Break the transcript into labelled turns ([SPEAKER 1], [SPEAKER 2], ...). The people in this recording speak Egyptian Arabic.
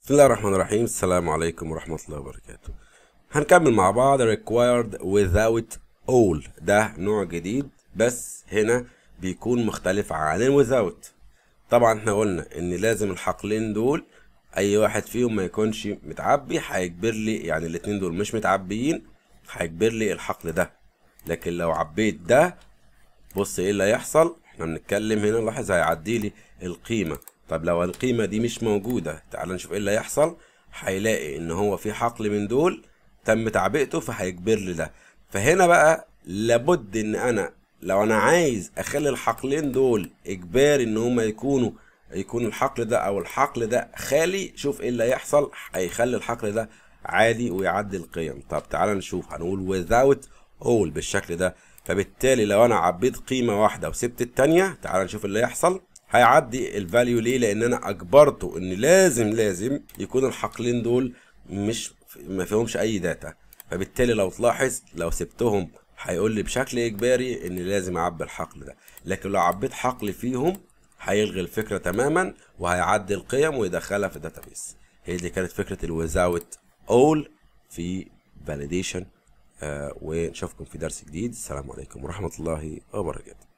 [SPEAKER 1] بسم الله الرحمن الرحيم السلام عليكم ورحمة الله وبركاته هنكمل مع بعض required without all ده نوع جديد بس هنا بيكون مختلف عن ال without طبعا احنا قلنا ان لازم الحقلين دول اي واحد فيهم ما يكونش متعبي هيجبر لي يعني الاتنين دول مش متعبيين هيجبر لي الحقل ده لكن لو عبيت ده بص ايه اللي هيحصل احنا بنتكلم هنا لاحظ هيعدي لي القيمة طب لو القيمة دي مش موجودة تعال نشوف ايه اللي هيحصل هيلاقي ان هو في حقل من دول تم تعبئته فهيجبر لي ده فهنا بقى لابد ان انا لو انا عايز اخلي الحقلين دول اجباري ان هما يكونوا يكون الحقل ده او الحقل ده خالي شوف ايه اللي هيحصل هيخلي الحقل ده عادي ويعدي القيم طب تعال نشوف هنقول without all بالشكل ده فبالتالي لو انا عبيت قيمه واحده وسبت التانية تعال نشوف اللي هيحصل هيعدي الفاليو ليه لان انا اجبرته ان لازم لازم يكون الحقلين دول مش ما فيهمش اي داتا فبالتالي لو تلاحظ لو سبتهم هيقول لي بشكل اجباري ان لازم اعبي الحقل ده لكن لو عبيت حقل فيهم هيلغي الفكره تماما وهيعدي القيم ويدخلها في الداتابيس هي دي كانت فكره الويزاوت اول في فاليديشن آه ونشوفكم في درس جديد السلام عليكم ورحمه الله وبركاته